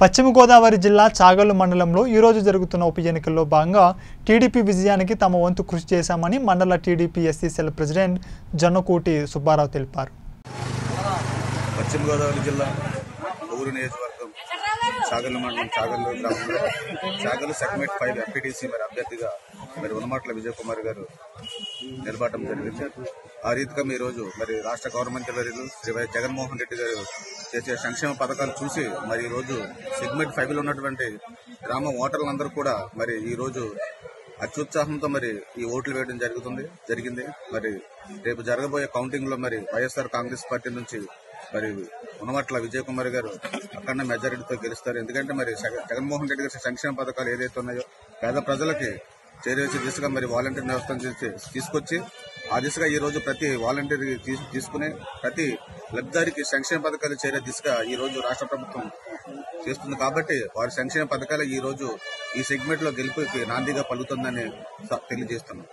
పశ్చిమ గోదావరి జిల్లా చాగల్లు మండలంలో ఈరోజు జరుగుతున్న ఉప ఎన్నికల్లో భాగంగా టీడీపీ విజయానికి తమ వంతు కృషి చేశామని మండల TDP SC cell president Jonnakuti Subbarao తెలిపారు పశ్చిమ గోదావరి జిల్లా ఊరు నియోజకవర్గం చాగల్లు మండలం చాగల్లు గ్రామంలో చాగల్లు సెగ్మెంట్ ఫైవ్ ఎంపీటీసీ మరి అభ్యర్థిగా మరి ఉన్నమాట్ల విజయ్ కుమార్ గారు నిలబడటం జరిగింది ఆ రీతిగా ఈ రోజు మరి రాష్ట్ర గవర్నమెంట్ వర్యులు శ్రీ వై జగన్మోహన్ రెడ్డి గారు చేసే సంక్షేమ పథకాలు చూసి మరి ఈ రోజు సెగ్మెంట్ ఫైవ్ లో ఉన్నటువంటి గ్రామ ఓటర్లందరూ కూడా మరి ఈ రోజు అత్యుత్సాహంతో మరి ఈ ఓట్లు వేయడం జరుగుతుంది జరిగింది మరి రేపు జరగబోయే కౌంటింగ్ లో మరి వైఎస్ఆర్ కాంగ్రెస్ పార్టీ నుంచి మరి ఉన్నమట్ల విజయ్ కుమార్ గారు అఖండ మెజారిటీతో గెలుస్తారు ఎందుకంటే మరి జగ- జగన్మోహన్ రెడ్డి గారి సంక్షేమ పథకాలు ఏదైతే ఉన్నాయో పేద ప్రజలకి చేరేసే దిశగా మరి వాలంటీర్ వ్యవస్థను చేసి- తీసుకొచ్చి ఆ దిశగా ఈ రోజు ప్రతి వాలంటీర్ తీసు- తీసుకుని ప్రతి లబ్ధిదారికి సంక్షేమ పథకాలు చేరే దిశగా ఈ రోజు రాష్ట్ర ప్రభుత్వం చేస్తుంది కాబట్టి వారి సంక్షేమ పథకాలు ఈ రోజు ఈ సెగ్మెంట్ లో గెలుపుకి నాందిగా పలుకుతుందని స- తెలియజేస్తున్నాం